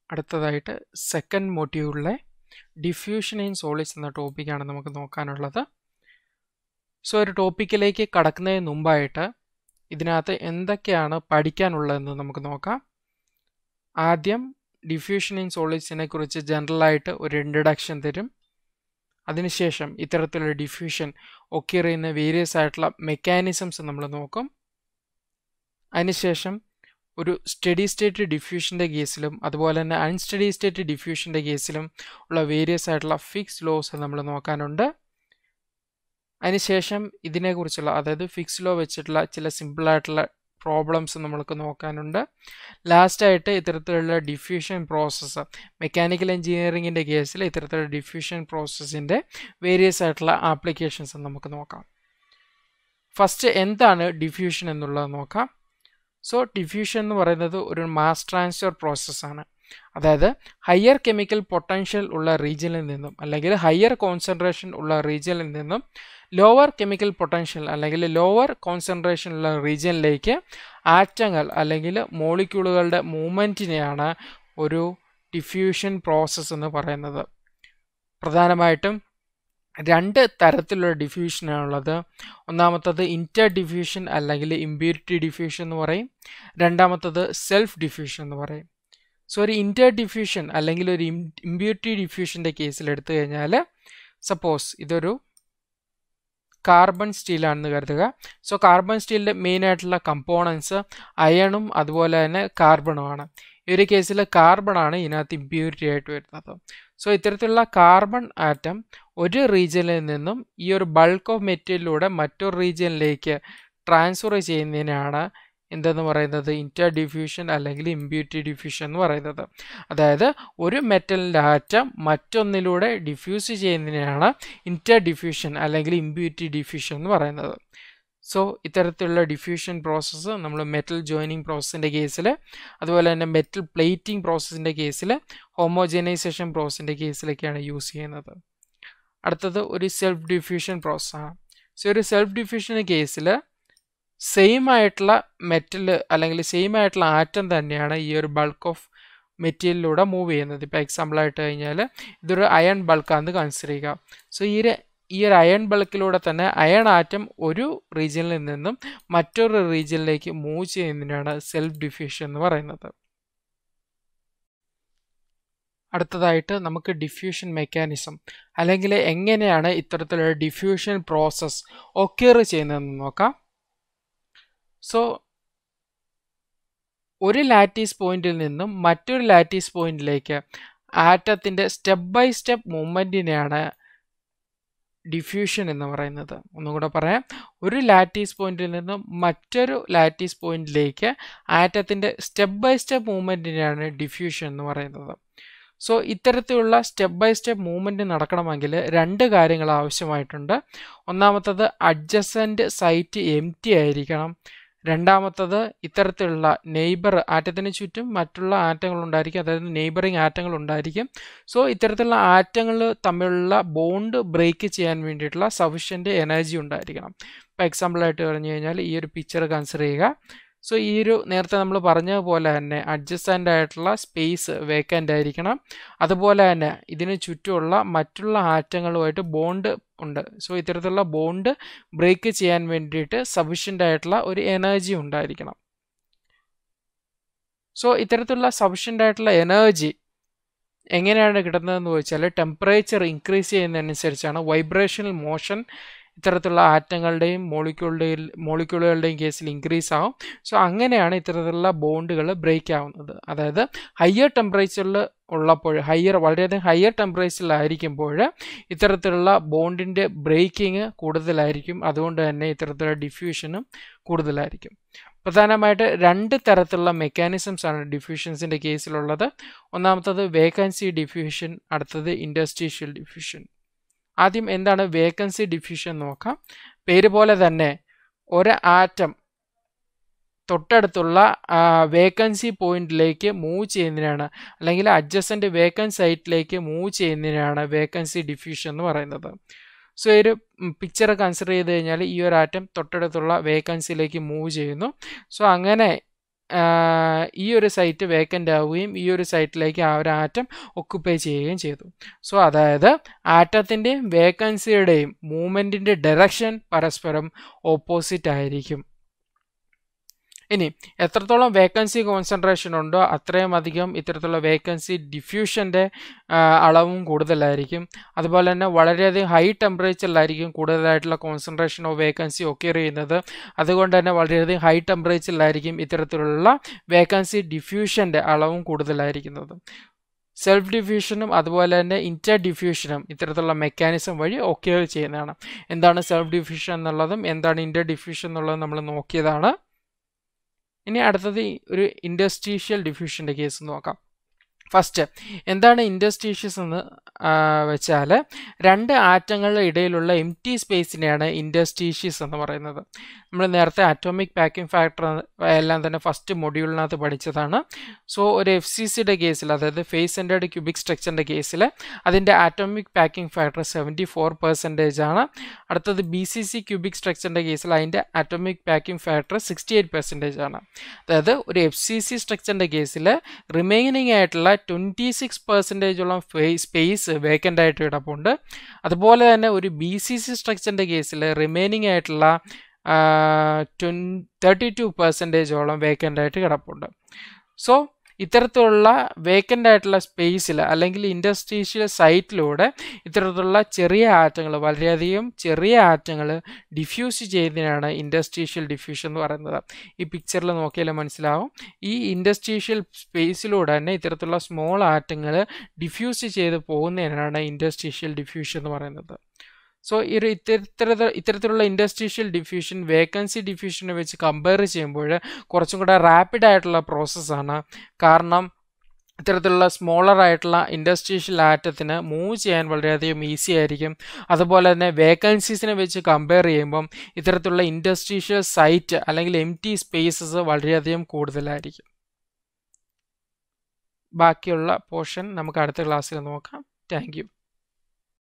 അടുത്തതായിട്ട് സെക്കൻഡ് മോഡ്യൂളിലെ diffusion in solids എന്ന ടോപ്പിക്കാണ് നമുക്ക് നോക്കാനുള്ളത് സോ ഒരു ടോപ്പിക്കിലേക്ക് കടക്കുന്നതിന് മുമ്പായിട്ട് ഇതിനകത്ത് എന്തൊക്കെയാണ് പഠിക്കാനുള്ളതെന്ന് നമുക്ക് നോക്കാം ആദ്യം ഡിഫ്യൂഷൻ ഇൻ സോളിഡ്സിനെ കുറിച്ച് ജനറലായിട്ട് ഒരു ഇൻട്രഡക്ഷൻ തരും അതിനുശേഷം ഇത്തരത്തിലുള്ള ഡിഫ്യൂഷൻ ഒക്കെ ചെയ്യുന്ന വേരിയസ് ആയിട്ടുള്ള മെക്കാനിസംസ് നമ്മൾ നോക്കും അതിനുശേഷം ഒരു സ്റ്റഡി സ്റ്റേറ്റ് ഡിഫ്യൂഷൻ്റെ കേസിലും അതുപോലെ തന്നെ അൺസ്റ്റഡി സ്റ്റേറ്റ് ഡിഫ്യൂഷൻ്റെ കേസിലും ഉള്ള വേരിയസ് ആയിട്ടുള്ള ഫിക്സ് ലോസ് നമ്മൾ നോക്കാനുണ്ട് അതിനുശേഷം ഇതിനെക്കുറിച്ചുള്ള അതായത് ഫിക്സ് ലോ വെച്ചിട്ടുള്ള ചില സിമ്പിളായിട്ടുള്ള പ്രോബ്ലംസ് നമ്മൾക്ക് നോക്കാനുണ്ട് ലാസ്റ്റായിട്ട് ഇത്തരത്തിലുള്ള ഡിഫ്യൂഷൻ പ്രോസസ്സ് മെക്കാനിക്കൽ എഞ്ചിനീയറിങ്ങിൻ്റെ കേസിൽ ഇത്തരത്തിലുള്ള ഡിഫ്യൂഷൻ പ്രോസസ്സിൻ്റെ വേരിയസ് ആയിട്ടുള്ള ആപ്ലിക്കേഷൻസ് നമുക്ക് നോക്കാം ഫസ്റ്റ് എന്താണ് ഡിഫ്യൂഷൻ എന്നുള്ളത് നോക്കാം സോ ഡിഫ്യൂഷൻ എന്ന് പറയുന്നത് ഒരു മാസ് ട്രാൻസ്ഫർ പ്രോസസ്സാണ് അതായത് ഹയർ കെമിക്കൽ പൊട്ടൻഷ്യൽ ഉള്ള റീജിയനിൽ നിന്നും അല്ലെങ്കിൽ ഹയർ കോൺസെൻട്രേഷൻ ഉള്ള റീജിയനിൽ നിന്നും ലോവർ കെമിക്കൽ പൊട്ടൻഷ്യൽ അല്ലെങ്കിൽ ലോവർ കോൺസെൻട്രേഷൻ ഉള്ള റീജിയനിലേക്ക് ആറ്റങ്ങൾ അല്ലെങ്കിൽ മോളിക്യൂളുകളുടെ മൂവ്മെൻറ്റിനെയാണ് ഒരു ഡിഫ്യൂഷൻ പ്രോസസ്സ് എന്ന് പറയുന്നത് പ്രധാനമായിട്ടും രണ്ട് തരത്തിലുള്ള ഡിഫ്യൂഷനാണുള്ളത് ഒന്നാമത്തത് ഇൻറ്റർ ഡിഫ്യൂഷൻ അല്ലെങ്കിൽ ഇമ്പ്യൂരിറ്റി ഡിഫ്യൂഷൻ എന്ന് പറയും രണ്ടാമത്തത് സെൽഫ് ഡിഫ്യൂഷൻ എന്ന് പറയും സോ ഒരു ഇൻറ്റർ ഡിഫ്യൂഷൻ അല്ലെങ്കിൽ ഒരു ഇമ്പ്യൂരിറ്റി ഡിഫ്യൂഷൻ്റെ കേസിൽ എടുത്തു കഴിഞ്ഞാൽ സപ്പോസ് ഇതൊരു കാർബൺ സ്റ്റീലാണെന്ന് കരുതുക സോ കാർബൺ സ്റ്റീലിൻ്റെ മെയിൻ ആയിട്ടുള്ള കമ്പോണൻസ് അയണും അതുപോലെ തന്നെ കാർബണുമാണ് ഈ ഒരു കേസിൽ കാർബൺ ആണ് ഇതിനകത്ത് ഇമ്പ്യൂരിറ്റി ആയിട്ട് വരുന്നത് സോ ഇത്തരത്തിലുള്ള കാർബൺ ആറ്റം ഒരു റീജിയനിൽ നിന്നും ഈ ഒരു ബൾക്ക് ഓഫ് മെറ്റീരിയലിലൂടെ മറ്റൊരു റീജിയനിലേക്ക് ട്രാൻസ്ഫർ ചെയ്യുന്നതിനാണ് എന്തെന്ന് പറയുന്നത് ഇൻറ്റർ ഡിഫ്യൂഷൻ അല്ലെങ്കിൽ ഇമ്പ്യൂരിറ്റി ഡിഫ്യൂഷൻ എന്ന് പറയുന്നത് അതായത് ഒരു മെറ്റലിൻ്റെ ആറ്റം മറ്റൊന്നിലൂടെ ഡിഫ്യൂസ് ചെയ്യുന്നതിനാണ് ഇൻറ്റർ ഡിഫ്യൂഷൻ അല്ലെങ്കിൽ ഇമ്പ്യൂരിറ്റി ഡിഫ്യൂഷൻ എന്ന് പറയുന്നത് സോ ഇത്തരത്തിലുള്ള ഡിഫ്യൂഷൻ പ്രോസസ്സ് നമ്മൾ മെറ്റൽ ജോയിനിങ് പ്രോസസ്സിൻ്റെ കേസിൽ അതുപോലെ തന്നെ മെറ്റൽ പ്ലേറ്റിംഗ് പ്രോസസ്സിൻ്റെ കേസിൽ ഹോമോജനൈസേഷൻ പ്രോസസ്സിൻ്റെ കേസിലൊക്കെയാണ് യൂസ് ചെയ്യുന്നത് അടുത്തത് ഒരു സെൽഫ് ഡിഫ്യൂഷൻ പ്രോസസ്സാണ് സോ ഒരു സെൽഫ് ഡിഫ്യൂഷൻ്റെ കേസിൽ സെയിം ആയിട്ടുള്ള മെറ്റൽ അല്ലെങ്കിൽ സെയിം ആയിട്ടുള്ള ആറ്റം തന്നെയാണ് ഈ ഒരു ബൾക്ക് ഓഫ് മെറ്റീരിയലിലൂടെ മൂവ് ചെയ്യുന്നത് ഇപ്പോൾ എക്സാമ്പിൾ ആയിട്ട് കഴിഞ്ഞാൽ ഇതൊരു അയൺ ബൾക്കാണെന്ന് കൺസിഡർ ചെയ്യുക സോ ഈ ഒരു ഈ ഒരു അയൺ ബൾക്കിലൂടെ തന്നെ അയൺ ആറ്റം ഒരു റീജിയനിൽ നിന്നും മറ്റൊരു റീജിയനിലേക്ക് മൂവ് ചെയ്യുന്നതിനാണ് സെൽഫ് ഡിഫ്യൂഷൻ എന്ന് പറയുന്നത് അടുത്തതായിട്ട് നമുക്ക് ഡിഫ്യൂഷൻ മെക്കാനിസം അല്ലെങ്കിൽ എങ്ങനെയാണ് ഇത്തരത്തിലുള്ള ഡിഫ്യൂഷൻ പ്രോസസ്സ് ഒക്കെയർ ചെയ്യുന്നതെന്ന് നോക്കാം സോ ഒരു ലാറ്റീസ് പോയിന്റിൽ നിന്നും മറ്റൊരു ലാറ്റീസ് പോയിന്റിലേക്ക് ആറ്റത്തിൻ്റെ സ്റ്റെപ്പ് ബൈ സ്റ്റെപ്പ് മൂവ്മെൻറ്റിനെയാണ് ഡിഫ്യൂഷൻ എന്ന് പറയുന്നത് ഒന്നും കൂടെ പറയാം ഒരു ലാറ്റീസ് പോയിന്റിൽ നിന്നും മറ്റൊരു ലാറ്റീസ് പോയിന്റിലേക്ക് ആറ്റത്തിൻ്റെ സ്റ്റെപ്പ് ബൈ സ്റ്റെപ്പ് മൂവ്മെൻറ്റിനെയാണ് ഡിഫ്യൂഷൻ എന്ന് പറയുന്നത് സോ ഇത്തരത്തിലുള്ള സ്റ്റെപ്പ് ബൈ സ്റ്റെപ്പ് മൂവ്മെൻറ്റ് നടക്കണമെങ്കിൽ രണ്ട് കാര്യങ്ങൾ ആവശ്യമായിട്ടുണ്ട് ഒന്നാമത്തത് അഡ്ജസൻറ്റ് സൈറ്റ് എം ടി ആയിരിക്കണം രണ്ടാമത്തത് ഇത്തരത്തിലുള്ള നെയ്ബർ ആറ്റത്തിന് ചുറ്റും മറ്റുള്ള ആറ്റങ്ങൾ ഉണ്ടായിരിക്കും അതായത് നെയ്ബറിങ് ആറ്റങ്ങൾ ഉണ്ടായിരിക്കും സോ ഇത്തരത്തിലുള്ള ആറ്റങ്ങൾ തമ്മിലുള്ള ബോണ്ട് ബ്രേക്ക് ചെയ്യാൻ വേണ്ടിയിട്ടുള്ള സഫിഷ്യൻ്റ് എനർജി ഉണ്ടായിരിക്കണം ഇപ്പോൾ എക്സാമ്പിളായിട്ട് പറഞ്ഞു കഴിഞ്ഞാൽ ഈ ഒരു പിക്ചർ കൺസിഡർ ചെയ്യുക സോ ഈ ഒരു നേരത്തെ നമ്മൾ പറഞ്ഞതുപോലെ തന്നെ അഡ്ജസ്റ്റൻ്റ് ആയിട്ടുള്ള സ്പേസ് വേക്കൻ്റ് ആയിരിക്കണം അതുപോലെ തന്നെ ഇതിന് ചുറ്റുമുള്ള മറ്റുള്ള ആറ്റങ്ങളുമായിട്ട് ബോണ്ട് ഉണ്ട് സോ ഇത്തരത്തിലുള്ള ബോണ്ട് ബ്രേക്ക് ചെയ്യാൻ വേണ്ടിയിട്ട് സഫിഷ്യൻ്റ് ആയിട്ടുള്ള ഒരു എനർജി ഉണ്ടായിരിക്കണം സോ ഇത്തരത്തിലുള്ള സഫിഷ്യൻ്റ് ആയിട്ടുള്ള എനർജി എങ്ങനെയാണ് കിട്ടുന്നതെന്ന് ചോദിച്ചാൽ ടെമ്പറേച്ചർ ഇൻക്രീസ് ചെയ്യുന്നതനുസരിച്ചാണ് വൈബ്രേഷണൽ മോഷൻ ഇത്തരത്തിലുള്ള ആറ്റങ്ങളുടെയും മോളിക്യൂളുടെയും മോളിക്യൂളുകളുടെയും കേസിൽ ഇൻക്രീസ് ആവും സോ അങ്ങനെയാണ് ഇത്തരത്തിലുള്ള ബോണ്ടുകൾ ബ്രേക്ക് ആവുന്നത് അതായത് ഹയർ ടെമ്പറേച്ചറിൽ ഉള്ളപ്പോൾ ഹയർ വളരെയധികം ഹയർ ടെമ്പറേച്ചറിലായിരിക്കുമ്പോൾ ഇത്തരത്തിലുള്ള ബോണ്ടിൻ്റെ ബ്രേക്കിംഗ് കൂടുതലായിരിക്കും അതുകൊണ്ട് തന്നെ ഇത്തരത്തിലുള്ള ഡിഫ്യൂഷനും കൂടുതലായിരിക്കും പ്രധാനമായിട്ട് രണ്ട് തരത്തിലുള്ള മെക്കാനിസംസ് ആണ് ഡിഫ്യൂഷൻസിൻ്റെ കേസിലുള്ളത് ഒന്നാമത്തത് വേക്കൻസി ഡിഫ്യൂഷൻ അടുത്തത് ഇൻഡസ്ട്രീഷ്യൽ ഡിഫ്യൂഷൻ ആദ്യം എന്താണ് വേക്കൻസി ഡിഫ്യൂഷൻ നോക്കാം പേര് പോലെ തന്നെ ഒരു ആറ്റം തൊട്ടടുത്തുള്ള വേക്കൻസി പോയിന്റിലേക്ക് മൂവ് ചെയ്യുന്നതിനാണ് അല്ലെങ്കിൽ അഡ്ജസ്റ്റൻ്റ് വേക്കൻറ്റ് സൈറ്റിലേക്ക് മൂവ് ചെയ്യുന്നതിനാണ് വേക്കൻസി ഡിഫ്യൂഷൻ എന്ന് പറയുന്നത് സോ ഈ ഒരു പിക്ചർ കൺസിഡർ ചെയ്ത് കഴിഞ്ഞാൽ ഈ ഒരു ആറ്റം തൊട്ടടുത്തുള്ള വേക്കൻസിയിലേക്ക് മൂവ് ചെയ്യുന്നു സോ അങ്ങനെ ഈ ഒരു സൈറ്റ് വേക്കൻ്റ് ആവുകയും ഈ ഒരു സൈറ്റിലേക്ക് ആ ഒരു ആറ്റം ഒക്കുപ്പൈ ചെയ്യുകയും ചെയ്തു സോ അതായത് ആറ്റത്തിൻ്റെയും വേക്കൻസിയുടെയും മൂവ്മെൻറ്റിൻ്റെ ഡയറക്ഷൻ പരസ്പരം ഓപ്പോസിറ്റ് ആയിരിക്കും ഇനി എത്രത്തോളം വേക്കൻസി കോൺസെൻട്രേഷൻ ഉണ്ടോ അത്രയും അധികം ഇത്തരത്തിലുള്ള വേക്കൻസി ഡിഫ്യൂഷൻ്റെ അളവും കൂടുതലായിരിക്കും അതുപോലെ തന്നെ വളരെയധികം ഹൈ ടെമ്പറേച്ചറിലായിരിക്കും കൂടുതലായിട്ടുള്ള കോൺസെൻട്രേഷൻ ഓഫ് വേക്കൻസി ഒക്കെ ചെയ്യുന്നത് അതുകൊണ്ട് തന്നെ വളരെയധികം ഹൈ ടെമ്പറേച്ചറിലായിരിക്കും ഇത്തരത്തിലുള്ള വേക്കൻസി ഡിഫ്യൂഷൻ്റെ അളവും കൂടുതലായിരിക്കുന്നത് സെൽഫ് ഡിഫ്യൂഷനും അതുപോലെ തന്നെ ഇൻറ്റർ ഡിഫ്യൂഷനും ഇത്തരത്തിലുള്ള മെക്കാനിസം വഴി ഒക്കെ ചെയ്യുന്നതാണ് എന്താണ് സെൽഫ് ഡിഫ്യൂഷൻ എന്നുള്ളതും എന്താണ് ഇൻറ്റർ ഡിഫ്യൂഷൻ എന്നുള്ളതും നമ്മൾ നോക്കിയതാണ് ഇനി അടുത്തത് ഒരു ഇൻഡസ്ട്രീഷ്യൽ ഡിഫ്യൂഷൻ്റെ കേസ് നോക്കാം ഫസ്റ്റ് എന്താണ് ഇൻഡസ്ട്രീഷ്യസ് എന്ന് വെച്ചാൽ രണ്ട് ആറ്റങ്ങളുടെ ഇടയിലുള്ള എം ടി സ്പേസിനെയാണ് ഇൻഡസ്ട്രീഷ്യസ് എന്ന് പറയുന്നത് നമ്മൾ നേരത്തെ അറ്റോമിക് പാക്കിംഗ് ഫാക്ടർ എല്ലാം തന്നെ ഫസ്റ്റ് മൊഡ്യൂളിനകത്ത് പഠിച്ചതാണ് സോ ഒരു എഫ് സി സിയുടെ കേസിൽ അതായത് ഫേസ് സെൻറ്റേഡ് ക്യൂബിക് സ്ട്രക്ചറിൻ്റെ കേസിൽ അതിൻ്റെ atomic packing factor seventy four percentage ആണ് അടുത്തത് ബി സി സി ക്യൂബിക് സ്ട്രക്ചറിൻ്റെ കേസിൽ അതിൻ്റെ atomic packing factor sixty eight percentage ആണ് അതായത് ഒരു എഫ് സി സി സ്ട്രക്ചറിൻ്റെ കേസിൽ റിമൈനിങ് ആയിട്ടുള്ള ട്വൻറ്റി സിക്സ് പെർസെൻറ്റേജോളം സ്പേസ് വേക്കൻ്റ് ആയിട്ട് കിടപ്പുണ്ട് അതുപോലെ തന്നെ ഒരു ബി സി സി സ്ട്രക്ചറിൻ്റെ കേസിൽ റിമൈനിങ് ആയിട്ടുള്ള ട്വൻ തേർട്ടി ടു പെർസെൻറ്റേജോളം വേക്കൻ്റ് ആയിട്ട് കിടപ്പുണ്ട് സോ ഇത്തരത്തിലുള്ള വേക്കൻ്റ് ആയിട്ടുള്ള സ്പേസിൽ അല്ലെങ്കിൽ ഇൻഡസ്ട്രീഷ്യൽ സൈറ്റിലൂടെ ഇത്തരത്തിലുള്ള ചെറിയ ആറ്റങ്ങൾ വളരെയധികം ചെറിയ ആറ്റങ്ങൾ ഡിഫ്യൂസ് ചെയ്യുന്നതിനാണ് ഇൻഡസ്ട്രീഷ്യൽ ഡിഫ്യൂഷൻ എന്ന് പറയുന്നത് ഈ പിക്ചറിൽ നോക്കിയാൽ മനസ്സിലാവും ഈ ഇൻഡസ്ട്രീഷ്യൽ സ്പേസിലൂടെ തന്നെ ഇത്തരത്തിലുള്ള സ്മോൾ ആറ്റങ്ങൾ ഡിഫ്യൂസ് ചെയ്ത് പോകുന്നതിനാണ് ഇൻഡസ്ട്രീഷ്യൽ ഡിഫ്യൂഷൻ എന്ന് പറയുന്നത് സോ ഈ ഒരു ഇത്തരത്തിലുള്ള ഇത്തരത്തിലുള്ള ഇൻഡസ്ട്രീഷ്യൽ ഡിഫ്യൂഷൻ വേക്കൻസി ഡിഫ്യൂഷനെ വെച്ച് കമ്പയർ ചെയ്യുമ്പോൾ കുറച്ചും കൂടെ റാപ്പിഡ് ആയിട്ടുള്ള പ്രോസസ്സാണ് കാരണം ഇത്തരത്തിലുള്ള സ്മോളർ ആയിട്ടുള്ള ഇൻഡസ്ട്രീഷ്യൽ ആറ്റത്തിന് മൂവ് ചെയ്യാൻ വളരെയധികം ഈസി ആയിരിക്കും അതുപോലെ തന്നെ വേക്കൻസീസിനെ വെച്ച് കമ്പയർ ചെയ്യുമ്പം ഇത്തരത്തിലുള്ള ഇൻഡസ്ട്രീഷ്യൽ സൈറ്റ് അല്ലെങ്കിൽ എം ടി സ്പേസസ് വളരെയധികം കൂടുതലായിരിക്കും ബാക്കിയുള്ള പോർഷൻ നമുക്ക് അടുത്ത ക്ലാസ്സിൽ നോക്കാം താങ്ക്